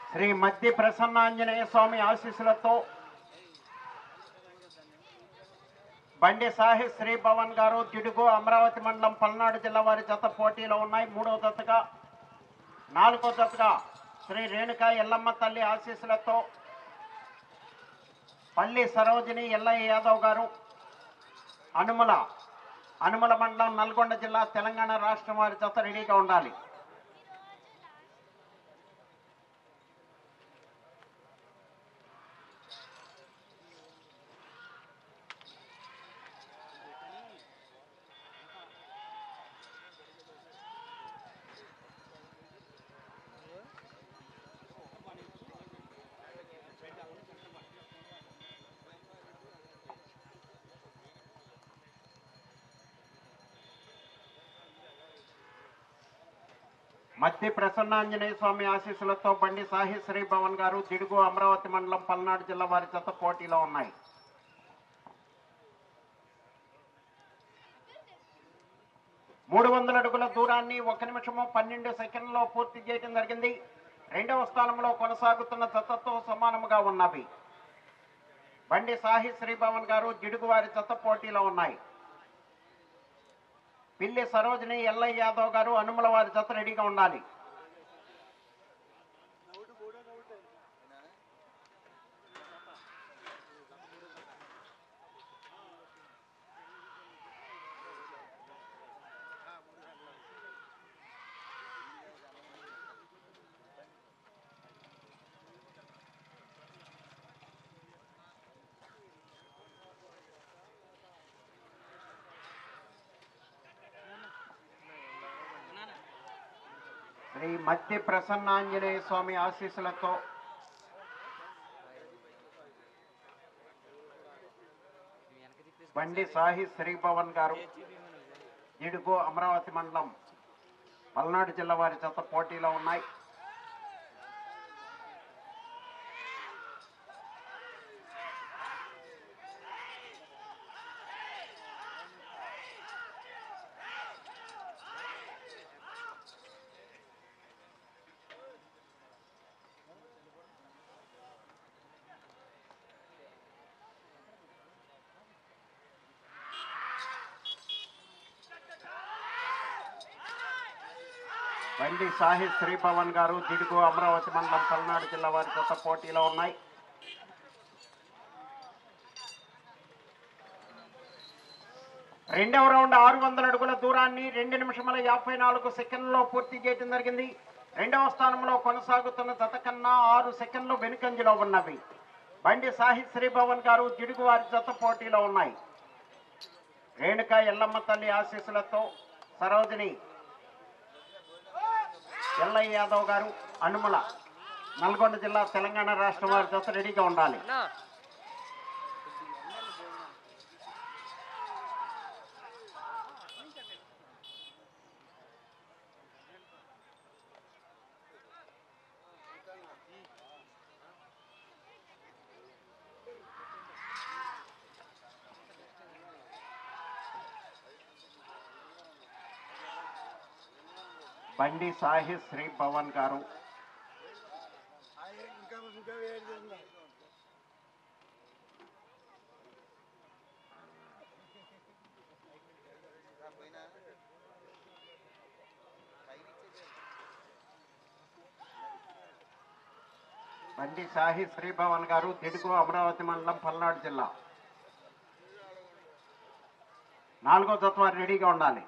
శ్రీ మద్ది ప్రసన్నాంజనేయ స్వామి ఆశీస్సులతో బండి సాహిబ్ శ్రీ భవన్ గారు జిడుగు అమరావతి మండలం పల్నాడు జిల్లా వారి జత పోటీలో ఉన్నాయి మూడవ జతగా నాలుగో జతగా శ్రీ రేణుక ఎల్లమ్మ తల్లి ఆశీస్సులతో పల్లి సరోజిని ఎల్లయ్య యాదవ్ గారు అనుమల అనుమల మండలం నల్గొండ జిల్లా తెలంగాణ రాష్ట్రం వారి జత రెడీగా ఉండాలి మధ్య ప్రసన్నాంజనేయ స్వామి ఆశీస్సులతో బండి సాహి శ్రీ భవన్ గారు దిడుగు అమరావతి మండలం పల్నాడు జిల్లా వారి జత పోటీలో ఉన్నాయి మూడు వందల అడుగుల దూరాన్ని ఒక నిమిషము పన్నెండు సెకండ్లో పూర్తి చేయడం జరిగింది రెండవ స్థానంలో కొనసాగుతున్న జతతో సమానముగా ఉన్నవి బండి సాహి శ్రీభవన్ గారు జిడుగు వారి జత పోటీలో ఉన్నాయి పిల్లి సరోజిని ఎల్లయ్య యాదవ్ గారు అనుమల వారి జత రెడీగా ఉండాలి శ్రీ మధ్య ప్రసన్నాంజనేయ స్వామి ఆశీస్సులతో బండి సాహి శ్రీభవన్ గారు ఇడుగు అమరావతి మండలం పల్నాడు జిల్లా వారి చేత పోటీలో ఉన్నాయి బండి సాహి శ్రీభవన్ గారు జిడుగు అమరావతి మండలం పల్నాడు జిల్లా వారి చేత పోటీలో ఉన్నాయి రెండవ రౌండ్ ఆరు వందల అడుగుల దూరాన్ని రెండు నిమిషముల యాభై నాలుగు సెకండ్లో పూర్తి చేయడం జరిగింది రెండవ స్థానంలో కొనసాగుతున్న జత కన్నా ఆరు సెకండ్లు వెనుకంజలో ఉన్నవి బండి సాహి శ్రీభవన్ గారు జిడుగు వారి జత పోటీలో ఉన్నాయి రేణుక ఎల్లమ్మ తల్లి ఆశీస్సులతో సరోజిని ఎల్లయ్య యాదవ్ గారు అనుమల నల్గొండ జిల్లా తెలంగాణ రాష్ట్రం వారి జత రెడీగా ఉండాలి బండి సాహి శ్రీ భవన్ గారు బండి సాహి శ్రీ భవన్ గారు తిడుగు అమరావతి మండలం పల్నాడు జిల్లా నాలుగో జత వారు రెడీగా ఉండాలి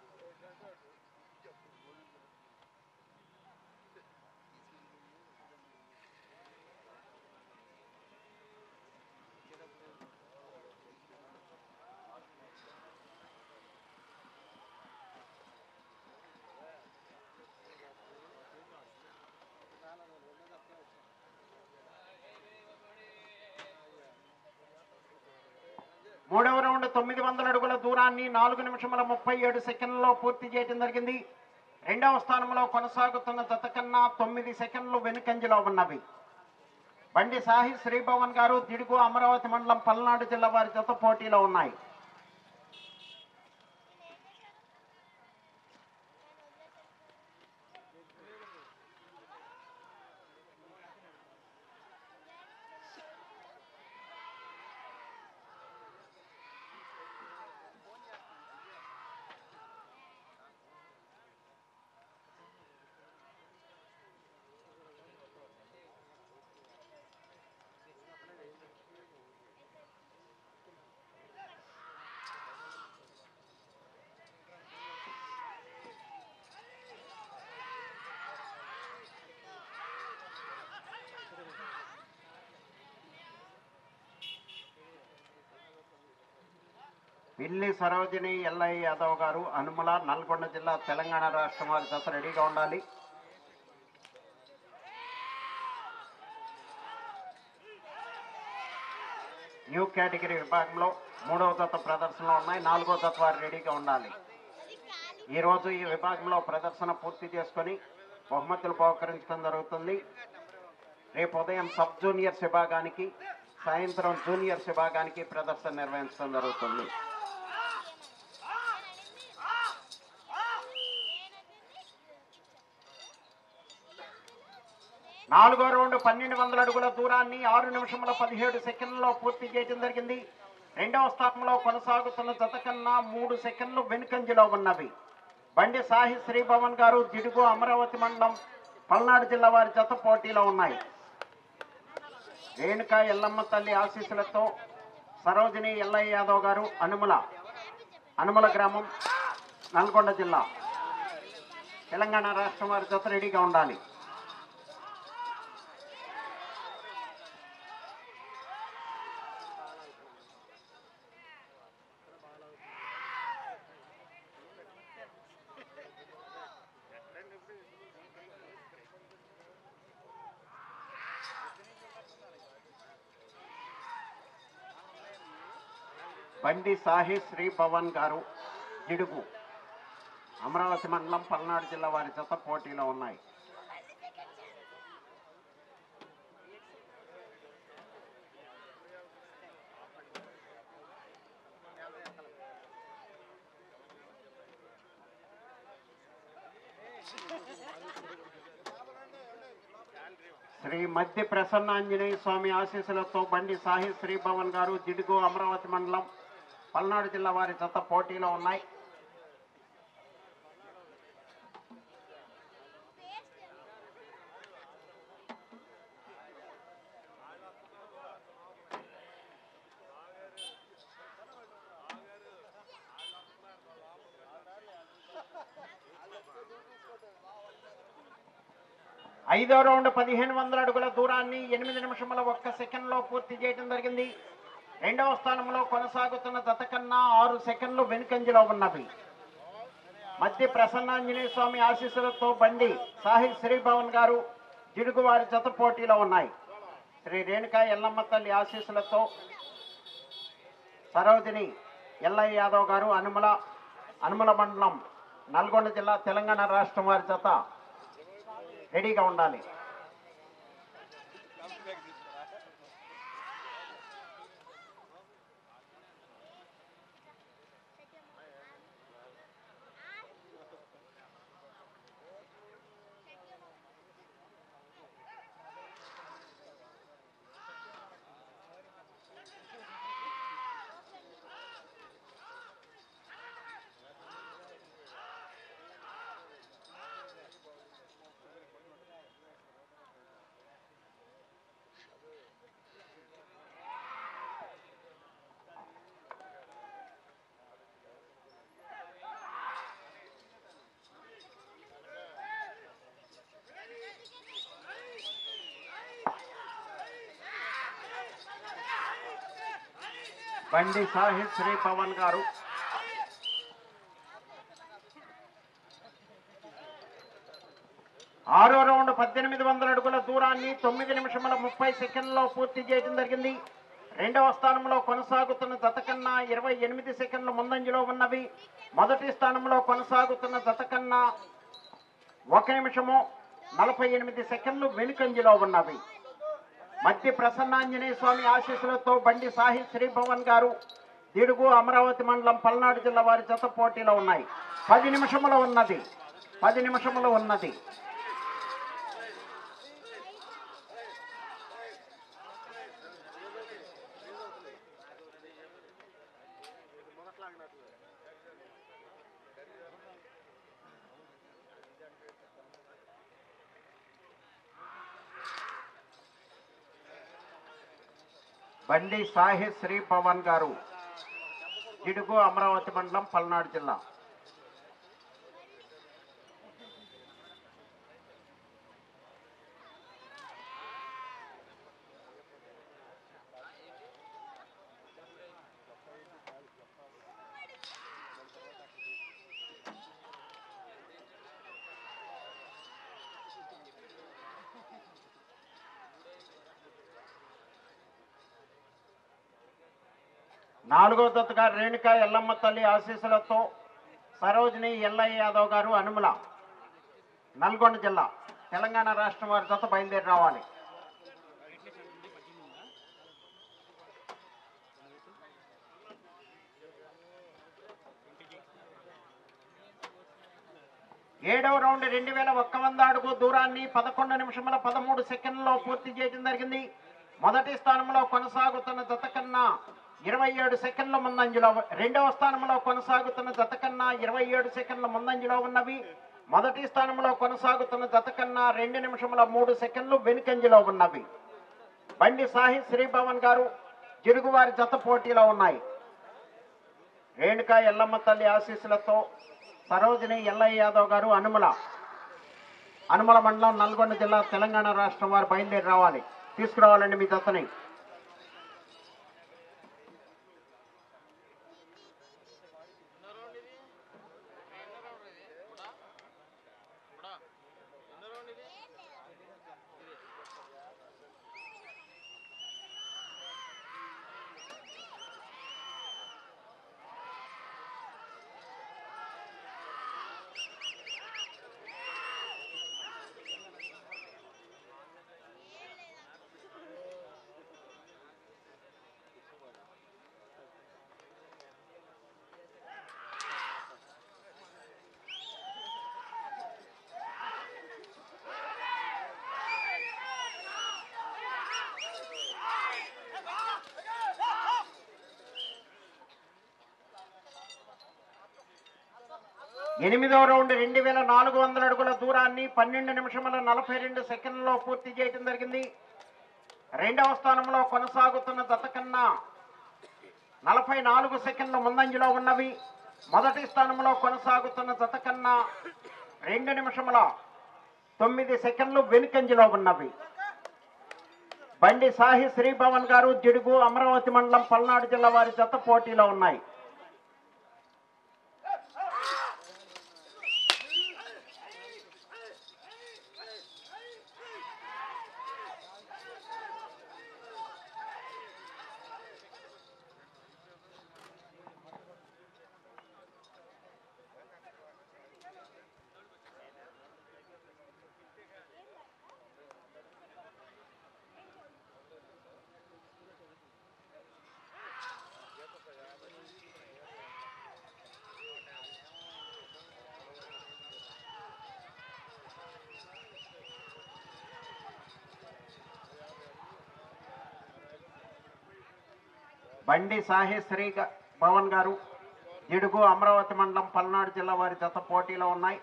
మూడవ రౌండ్ తొమ్మిది వందల అడుగుల దూరాన్ని నాలుగు నిమిషముల ముప్పై ఏడు సెకండ్లలో పూర్తి చేయడం జరిగింది రెండవ స్థానంలో కొనసాగుతున్న జత కన్నా తొమ్మిది సెకండ్లు వెనుకంజలో ఉన్నవి బండి సాహి శ్రీభవన్ గారు దిడుగు అమరావతి మండలం పల్నాడు జిల్లా వారి జత పోటీలో ఉన్నాయి పిల్లి సరోజిని ఎల్లయ్య యాదవ్ గారు అనుమల నల్గొండ జిల్లా తెలంగాణ రాష్ట్రం వారి జత రెడీగా ఉండాలి న్యూ కేటగిరీ విభాగంలో మూడవ జత ప్రదర్శనలో ఉన్నాయి నాలుగో జత వారు రెడీగా ఉండాలి ఈ రోజు ఈ విభాగంలో ప్రదర్శన పూర్తి చేసుకొని బహుమతులు బహుకరించడం జరుగుతుంది రేపు ఉదయం సబ్ జూనియర్స్ విభాగానికి సాయంత్రం జూనియర్స్ విభాగానికి ప్రదర్శన నిర్వహించడం జరుగుతుంది నాలుగో రౌండ్ పన్నెండు వందల అడుగుల దూరాన్ని ఆరు నిమిషముల పదిహేడు సెకండ్లలో పూర్తి చేయడం జరిగింది రెండవ స్థానంలో కొనసాగుతున్న జత కన్నా మూడు సెకండ్లు వెనుకంజలో ఉన్నవి బండి సాహి శ్రీభవన్ గారు జిడుగు అమరావతి మండలం పల్నాడు జిల్లా వారి జత పోటీలో ఉన్నాయి రేణుక ఎల్లమ్మ తల్లి ఆశీస్సులతో సరోజిని ఎల్లయ్య యాదవ్ గారు అనుమల అనుమల గ్రామం నల్గొండ జిల్లా తెలంగాణ రాష్ట్రం వారి జత రెడీగా ఉండాలి బండి సాహి శ్రీ భవన్ గారు జిడుగు అమరావతి మండలం పల్నాడు జిల్లా వారి జత పోటీలో ఉన్నాయి శ్రీ మధ్య ప్రసన్నాంజనేయ స్వామి ఆశీస్సులతో బండి సాహి శ్రీ భవన్ గారు జిడుగు అమరావతి మండలం పల్నాడు జిల్లా వారి జత పోటీలో ఉన్నాయి ఐదో రౌండ్ పదిహేను వందల అడుగుల దూరాన్ని ఎనిమిది నిమిషముల ఒక్క సెకండ్ లో పూర్తి చేయడం జరిగింది రెండవ స్థానంలో కొనసాగుతున్న జత కన్నా ఆరు సెకండ్లు వెనుకంజలో ఉన్నవి మధ్య ప్రసన్నాంజనేయ స్వామి ఆశీస్సులతో బండి సాహిబ్ శ్రీభవన్ గారు జిడుగు వారి జత పోటీలో ఉన్నాయి శ్రీ రేణుకా ఎల్లమ్మ తల్లి ఆశీస్సులతో సరోజిని ఎల్లయ్య యాదవ్ గారు అనుమల అనుమల మండలం నల్గొండ జిల్లా తెలంగాణ రాష్ట్రం వారి జత రెడీగా ఉండాలి బండి సాహిబ్ శ్రీ పవన్ గారు ఆరో రౌండ్ పద్దెనిమిది వందల అడుగుల దూరాన్ని తొమ్మిది నిమిషముల ముప్పై సెకండ్లో పూర్తి చేయడం జరిగింది రెండవ స్థానంలో కొనసాగుతున్న జత కన్నా ఇరవై ఎనిమిది సెకండ్లు ముందంజలో ఉన్నవి మొదటి స్థానంలో కొనసాగుతున్న జత కన్నా ఒక నిమిషము నలభై ఎనిమిది సెకండ్లు వెనుకంజలో ఉన్నవి మధ్య ప్రసన్నాంజనేయ స్వామి ఆశీస్సులతో బండి సాహి శ్రీభవన్ గారు దిడుగు అమరావతి మండలం పల్నాడు జిల్లా వారి జత పోటీలో ఉన్నాయి పది నిమిషములు ఉన్నది పది నిమిషములు ఉన్నది బండి సాహి శ్రీ పవన్ గారు జిడుగు అమరావతి మండలం పల్నాడు జిల్లా నాలుగో దత్తగా రేణుక ఎల్లమ్మ తల్లి ఆశీస్సులతో సరోజిని ఎల్లయ్య యాదవ్ గారు అనుముల నల్గొండ జిల్లా తెలంగాణ రాష్ట్రం వారి జత బయలుదేరి రావాలి ఏడవ రౌండ్ రెండు వేల ఒక్క వంద అడుగు దూరాన్ని పదకొండు నిమిషముల పదమూడు సెకండ్లలో పూర్తి చేయడం జరిగింది మొదటి స్థానంలో కొనసాగుతున్న జత కన్నా ఇరవై ఏడు సెకండ్ల ముందంజలో రెండవ స్థానంలో కొనసాగుతున్న జత కన్నా ఇరవై ఏడు సెకండ్ల ముందంజలో ఉన్నవి మొదటి స్థానంలో కొనసాగుతున్న జత కన్నా రెండు నిమిషముల మూడు సెకండ్లు వెనుకంజలో ఉన్నవి బండి సాహి శ్రీభవన్ గారు జిరుగువారి జత పోటీలో ఉన్నాయి రేణుక ఎల్లమ్మ తల్లి ఆశీస్సులతో సరోజిని ఎల్లయ్య యాదవ్ గారు అనుమల అనుమల మండలం నల్గొండ జిల్లా తెలంగాణ రాష్ట్రం వారు బయలుదేరి రావాలి తీసుకురావాలండి మీ దత్తని ఎనిమిదవ రౌండ్ రెండు వేల నాలుగు వందల అడుగుల దూరాన్ని పన్నెండు నిమిషముల నలభై రెండు సెకండ్లలో పూర్తి చేయడం జరిగింది రెండవ స్థానంలో కొనసాగుతున్న జత కన్నా నలభై నాలుగు సెకండ్ల ముందంజలో ఉన్నవి మొదటి స్థానంలో కొనసాగుతున్న జత కన్నా రెండు నిమిషముల తొమ్మిది సెకండ్లు వెనుకంజలో ఉన్నవి బండి సాహి శ్రీభవన్ గారు జిడుగు అమరావతి మండలం పల్నాడు జిల్లా వారి జత పోటీలో ఉన్నాయి బండి సాహి శ్రీ గ- భవన్ గారు జిడుగు అమరావతి మండలం పల్నాడు జిల్లా వారి జత పోటీలో ఉన్నాయి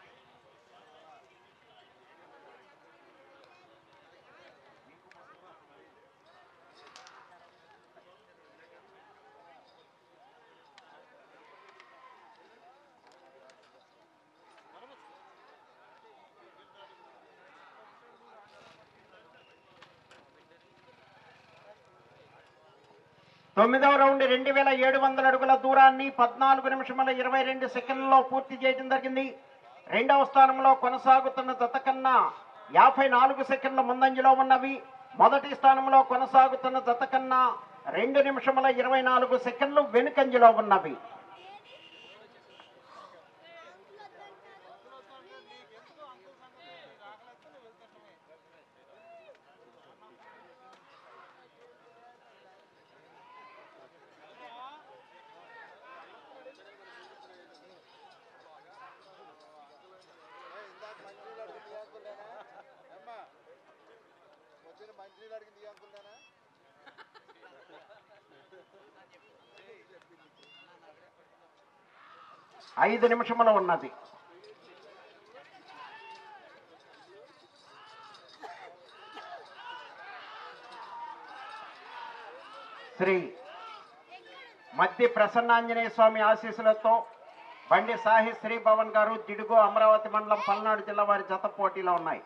తొమ్మిదవ రౌండ్ రెండు వేల ఏడు వందల అడుగుల దూరాన్ని పద్నాలుగు నిమిషముల ఇరవై రెండు సెకండ్లలో పూర్తి చేయడం జరిగింది రెండవ స్థానంలో కొనసాగుతున్న జత కన్నా యాభై నాలుగు సెకండ్ల ముందంజలో ఉన్నవి మొదటి స్థానంలో కొనసాగుతున్న జత కన్నా రెండు నిమిషముల ఇరవై నాలుగు సెకండ్లు వెనుకంజలో ఉన్నవి వచ్చిన మంచినీళ్ళు అడిగింది అంకుల్నేనా ఐదు నిమిషముల ఉన్నది శ్రీ మధ్య ప్రసన్నాంజనేయ స్వామి ఆశీస్సులతో బండి సాహి శ్రీ భవన్ గారు జిడుగు అమరావతి మండలం పల్నాడు జిల్లా వారి జత పోటీలో ఉన్నాయి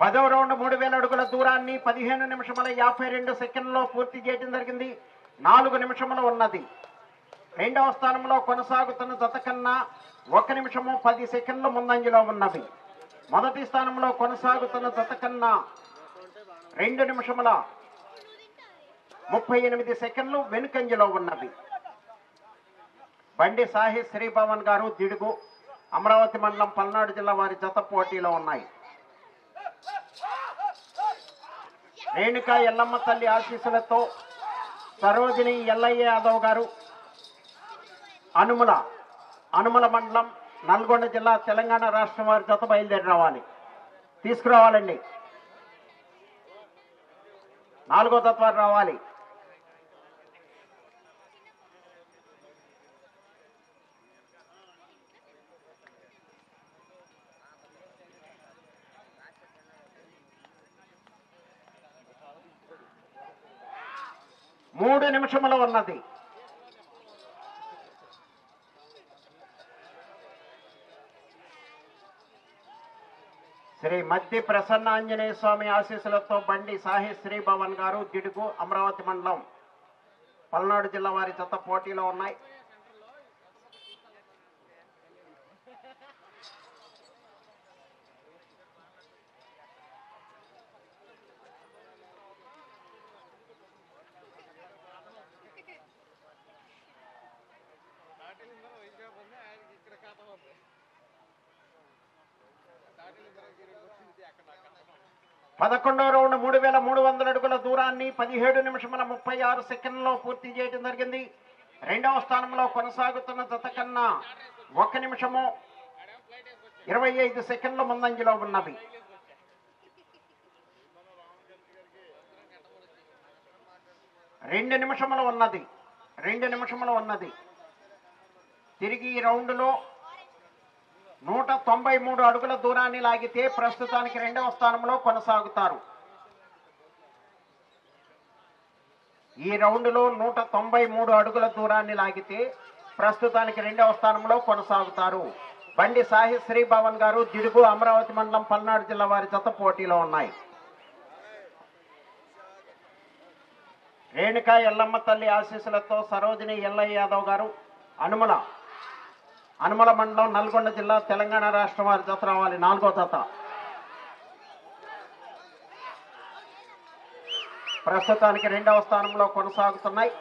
పదవ రౌండ్ మూడు వేల అడుగుల దూరాన్ని పదిహేను నిమిషముల యాభై రెండు సెకండ్లో పూర్తి చేయడం జరిగింది నాలుగు నిమిషములు ఉన్నది రెండవ స్థానంలో కొనసాగుతున్న జత కన్నా ఒక నిమిషము పది సెకండ్లు ముందంజలో ఉన్నవి మొదటి స్థానంలో కొనసాగుతున్న జత కన్నా రెండు నిమిషముల ముప్పై ఎనిమిది సెకండ్లు వెనుకంజలో ఉన్నవి బండి సాహి శ్రీభవన్ గారు దిడుగు అమరావతి మండలం పల్నాడు జిల్లా వారి జత పోటీలో ఉన్నాయి రేణుకా ఎల్లమ్మ తల్లి ఆశీస్సులతో సరోజిని ఎల్లయ్య యాదవ్ గారు అనుముల అనుముల మండలం నల్గొండ జిల్లా తెలంగాణ రాష్ట్రం వారి జత బయలుదేరి రావాలి తీసుకురావాలండి నాలుగో జత వారు రావాలి మూడు నిమిషములు ఉన్నది శ్రీ మద్ది ప్రసన్నాంజనేయ స్వామి ఆశీస్సులతో బండి సాహి శ్రీ భవన్ గారు దిడుగు అమరావతి మండలం పల్నాడు జిల్లా వారి జత పోటీలో ఉన్నాయి పదకొండవ రౌండ్ మూడు వేల మూడు వందల అడుగుల దూరాన్ని పదిహేడు నిమిషముల ముప్పై ఆరు సెకండ్లో పూర్తి చేయడం జరిగింది రెండవ స్థానంలో కొనసాగుతున్న జత కన్నా ఒక నిమిషము ఇరవై ఐదు సెకండ్ల ముందంజలో ఉన్నవి రెండు నిమిషములు ఉన్నది రెండు నిమిషములు ఉన్నది తిరిగి ఈ రౌండ్లో నూట తొంభై మూడు అడుగుల దూరాన్ని లాగితే ప్రస్తుతానికి రెండవ స్థానంలో కొనసాగుతారు ఈ రౌండ్లో నూట తొంభై మూడు అడుగుల దూరాన్ని లాగితే ప్రస్తుతానికి రెండవ స్థానంలో కొనసాగుతారు బండి సాహి శ్రీభవన్ గారు దిడుగు అమరావతి మండలం పల్నాడు జిల్లా వారి జత పోటీలో ఉన్నాయి రేణుకా ఎల్లమ్మ తల్లి ఆశీస్సులతో సరోజిని ఎల్లయ్య యాదవ్ గారు అనుమల అనుమల మండలం నల్గొండ జిల్లా తెలంగాణ రాష్ట్రం వారి జత రావాలి నాలుగో జత ప్రస్తుతానికి రెండవ స్థానంలో కొనసాగుతున్నాయి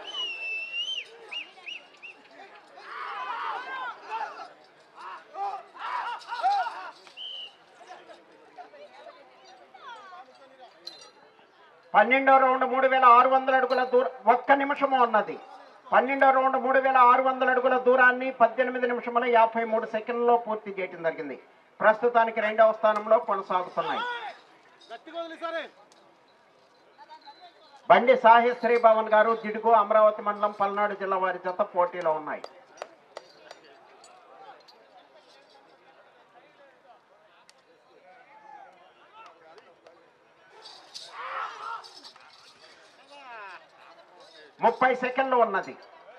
పన్నెండో రౌండ్ మూడు వేల ఆరు వందల అడుగుల దూరం ఒక్క నిమిషము ఉన్నది పన్నెండో రౌండ్ మూడు వేల ఆరు వందల అడుగుల దూరాన్ని పద్దెనిమిది నిమిషముల యాభై మూడు సెకండ్లలో పూర్తి చేయడం జరిగింది ప్రస్తుతానికి రెండవ స్థానంలో కొనసాగుతున్నాయి బండి సాహి శ్రీభవన్ గారు జిడుగు అమరావతి మండలం పల్నాడు జిల్లా వారి జత పోటీలో ఉన్నాయి ముప్పై సెకండ్లు ఉన్నది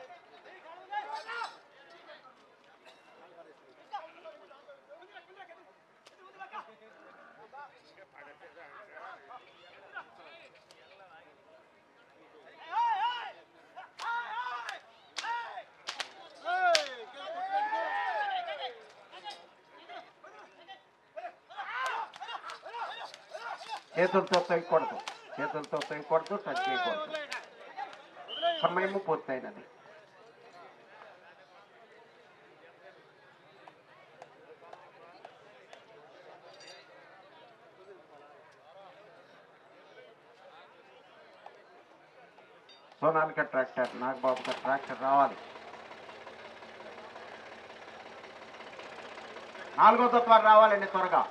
చేతులతో తొయ్యకూడదు చేతులతో తొయ్యకూడదు టచ్ చేయకూడదు సమయము పూర్తయినది సోనాలిక ట్రాక్టర్ నాగబాబు గారు ట్రాక్టర్ రావాలి నాలుగో తత్వాలు రావాలండి త్వరగా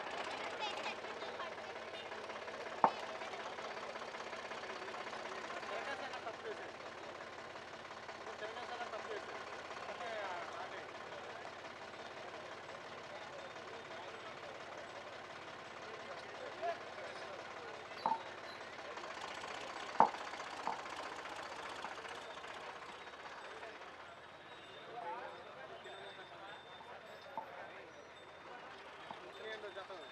జత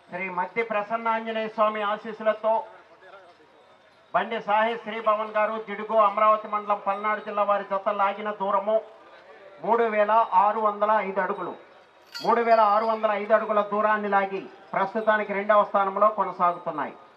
శ్రీ మద్ది ప్రసన్నాంజనేయ స్వామి ఆశీస్సులతో బండి సాహి శ్రీభవన్ గారు జిడుగు అమరావతి మండలం పల్నాడు జిల్లా వారి జత లాగిన దూరము మూడు వేల ఆరు వందల ఐదు అడుగులు మూడు వేల ఆరు వందల ఐదు అడుగుల దూరాన్ని లాగి ప్రస్తుతానికి రెండవ స్థానంలో కొనసాగుతున్నాయి